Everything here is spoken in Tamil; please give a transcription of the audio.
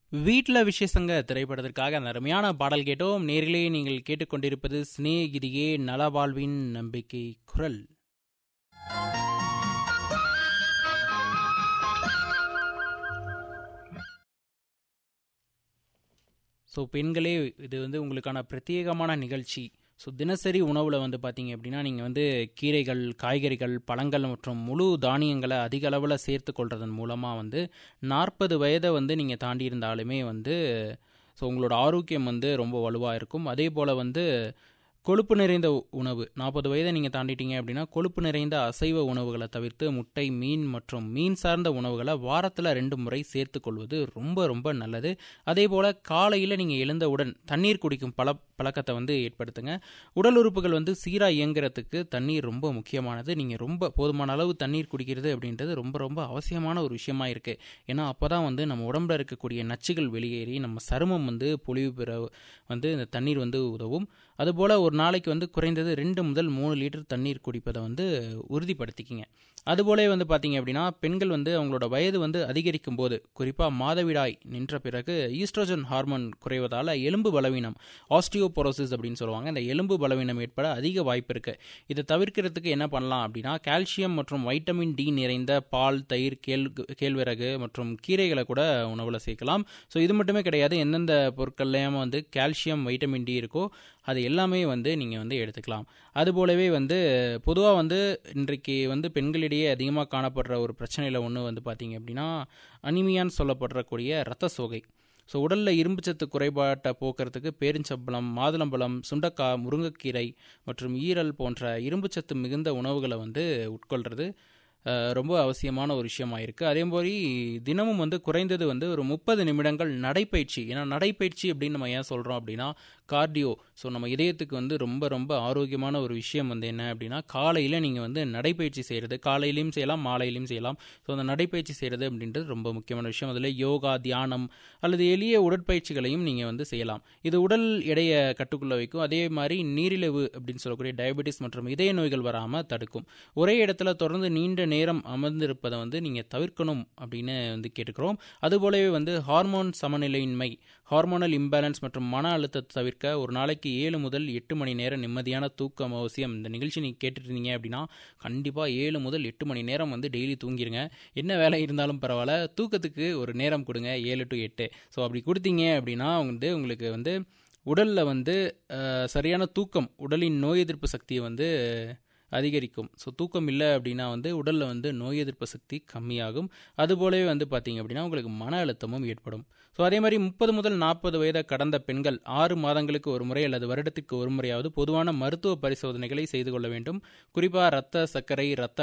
வீட்ல விசேஷங்க திரைப்படத்திற்காக அந்த அருமையான பாடல் கேட்டோம் நேரிலே நீங்கள் கேட்டுக்கொண்டிருப்பது சிநேகிதியே நலவாழ்வின் நம்பிக்கை குரல் ஸோ பெண்களே இது வந்து உங்களுக்கான பிரத்யேகமான நிகழ்ச்சி ஸோ தினசரி உணவில் வந்து பார்த்தீங்க அப்படின்னா நீங்கள் வந்து கீரைகள் காய்கறிகள் பழங்கள் மற்றும் முழு தானியங்களை அதிக அளவில் சேர்த்து கொள்றதன் மூலமாக வந்து நாற்பது வயதை வந்து நீங்கள் தாண்டி இருந்தாலுமே வந்து ஸோ உங்களோட ஆரோக்கியம் வந்து ரொம்ப வலுவாக இருக்கும் அதே போல் வந்து கொழுப்பு நிறைந்த உணவு நாற்பது வயதை நீங்கள் தாண்டிட்டீங்க அப்படின்னா கொழுப்பு நிறைந்த அசைவ உணவுகளை தவிர்த்து முட்டை மீன் மற்றும் மீன் சார்ந்த உணவுகளை வாரத்தில் ரெண்டு முறை சேர்த்து கொள்வது ரொம்ப ரொம்ப நல்லது அதே போல் காலையில் நீங்கள் எழுந்தவுடன் தண்ணீர் குடிக்கும் பல பழக்கத்தை வந்து ஏற்படுத்துங்க உடல் உறுப்புகள் வந்து சீராக இயங்குறதுக்கு தண்ணீர் ரொம்ப முக்கியமானது நீங்கள் ரொம்ப போதுமான அளவு தண்ணீர் குடிக்கிறது அப்படின்றது ரொம்ப ரொம்ப அவசியமான ஒரு விஷயமா இருக்குது ஏன்னா அப்போ தான் வந்து நம்ம உடம்புல இருக்கக்கூடிய நச்சுகள் வெளியேறி நம்ம சருமம் வந்து பொலிவு பெற வந்து இந்த தண்ணீர் வந்து உதவும் அதுபோல் ஒரு நாளைக்கு வந்து குறைந்தது ரெண்டு முதல் மூணு லிட்டர் தண்ணீர் குடிப்பதை வந்து உறுதிப்படுத்திக்கிங்க அதுபோலே வந்து பார்த்தீங்க அப்படின்னா பெண்கள் வந்து அவங்களோட வயது வந்து அதிகரிக்கும் போது குறிப்பாக மாதவிடாய் நின்ற பிறகு ஈஸ்ட்ரோஜன் ஹார்மோன் குறைவதால் எலும்பு பலவீனம் ஆஸ்டியோபோரோசிஸ் அப்படின்னு சொல்லுவாங்க இந்த எலும்பு பலவீனம் ஏற்பட அதிக வாய்ப்பு இருக்குது இதை தவிர்க்கிறதுக்கு என்ன பண்ணலாம் அப்படின்னா கால்சியம் மற்றும் வைட்டமின் டி நிறைந்த பால் தயிர் கேள் கேழ்வரகு மற்றும் கீரைகளை கூட உணவில் சேர்க்கலாம் ஸோ இது மட்டுமே கிடையாது எந்தெந்த பொருட்கள்லையும் வந்து கால்சியம் வைட்டமின் டி இருக்கோ அது எல்லாமே வந்து நீங்கள் வந்து எடுத்துக்கலாம் அதுபோலவே வந்து பொதுவாக வந்து இன்றைக்கு வந்து பெண்களிடையே அதிகமாக காணப்படுற ஒரு பிரச்சனையில் ஒன்று வந்து பார்த்தீங்க அப்படின்னா அனிமியான்னு சொல்லப்படுறக்கூடிய ரத்த சோகை ஸோ உடலில் இரும்புச்சத்து குறைபாட்டை போக்குறதுக்கு பேரிஞ்சம்பழம் மாதுளம்பழம் சுண்டக்காய் முருங்கைக்கீரை மற்றும் ஈரல் போன்ற இரும்புச்சத்து மிகுந்த உணவுகளை வந்து உட்கொள்கிறது ரொம்ப அவசியமான ஒரு விஷயமாக இருக்குது அதே மாதிரி தினமும் வந்து குறைந்தது வந்து ஒரு முப்பது நிமிடங்கள் நடைப்பயிற்சி ஏன்னா நடைப்பயிற்சி அப்படின்னு நம்ம ஏன் சொல்கிறோம் அப்படின்னா கார்டியோ ஸோ நம்ம இதயத்துக்கு வந்து ரொம்ப ரொம்ப ஆரோக்கியமான ஒரு விஷயம் வந்து என்ன அப்படின்னா காலையில் நீங்கள் வந்து நடைப்பயிற்சி செய்கிறது காலையிலையும் செய்யலாம் மாலையிலையும் செய்யலாம் ஸோ அந்த நடைப்பயிற்சி செய்கிறது அப்படின்றது ரொம்ப முக்கியமான விஷயம் அதில் யோகா தியானம் அல்லது எளிய உடற்பயிற்சிகளையும் நீங்கள் வந்து செய்யலாம் இது உடல் எடையை கட்டுக்குள்ளே வைக்கும் அதே மாதிரி நீரிழிவு அப்படின்னு சொல்லக்கூடிய டயபெட்டிஸ் மற்றும் இதய நோய்கள் வராமல் தடுக்கும் ஒரே இடத்துல தொடர்ந்து நீண்ட நேரம் அமர்ந்திருப்பதை வந்து நீங்கள் தவிர்க்கணும் அப்படின்னு வந்து கேட்டுக்கிறோம் அதுபோலவே வந்து ஹார்மோன் சமநிலையின்மை ஹார்மோனல் இம்பேலன்ஸ் மற்றும் மன அழுத்தத்தை தவிர்க்க ஒரு நாளைக்கு ஏழு முதல் எட்டு மணி நேரம் நிம்மதியான தூக்கம் அவசியம் இந்த நிகழ்ச்சி நீங்கள் கேட்டுட்டு இருந்தீங்க அப்படின்னா கண்டிப்பாக ஏழு முதல் எட்டு மணி நேரம் வந்து டெய்லி தூங்கிடுங்க என்ன வேலை இருந்தாலும் பரவாயில்ல தூக்கத்துக்கு ஒரு நேரம் கொடுங்க ஏழு டு எட்டு ஸோ அப்படி கொடுத்தீங்க அப்படின்னா வந்து உங்களுக்கு வந்து உடலில் வந்து சரியான தூக்கம் உடலின் நோய் எதிர்ப்பு சக்தியை வந்து அதிகரிக்கும் ஸோ தூக்கம் இல்லை அப்படின்னா வந்து உடலில் வந்து நோய் எதிர்ப்பு சக்தி கம்மியாகும் அதுபோலவே வந்து பார்த்தீங்க அப்படின்னா உங்களுக்கு மன அழுத்தமும் ஏற்படும் ஸோ அதே மாதிரி முப்பது முதல் நாற்பது வயதை கடந்த பெண்கள் ஆறு மாதங்களுக்கு ஒரு முறை அல்லது வருடத்திற்கு ஒரு முறையாவது பொதுவான மருத்துவ பரிசோதனைகளை செய்து கொள்ள வேண்டும் குறிப்பாக ரத்த சர்க்கரை ரத்த